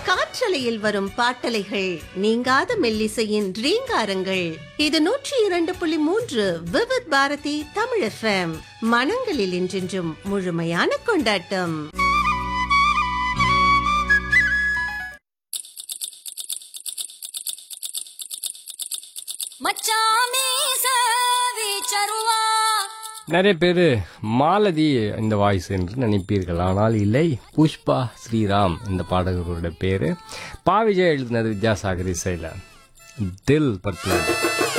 காற்றலையில் வரும் பாட்டலைகள் நீங்காத மெல்லிசையின் ரீங்காரங்கள் இது நூற்றி இரண்டு புள்ளி மூன்று விவித் பாரதி தமிழ் எஃப்எம் மனங்களில் என்றென்றும் முழுமையான கொண்டாட்டம் மச்சாமி வீச்சருவா நிறைய பேர் மாலதி இந்த வாய்ஸ் என்று நினைப்பீர்கள் ஆனால் இல்லை புஷ்பா ஸ்ரீராம் இந்த பாடகரோட பேர் பாவிஜய் எழுதினது வித்யாசாகர் இசையில் தில் படத்தில்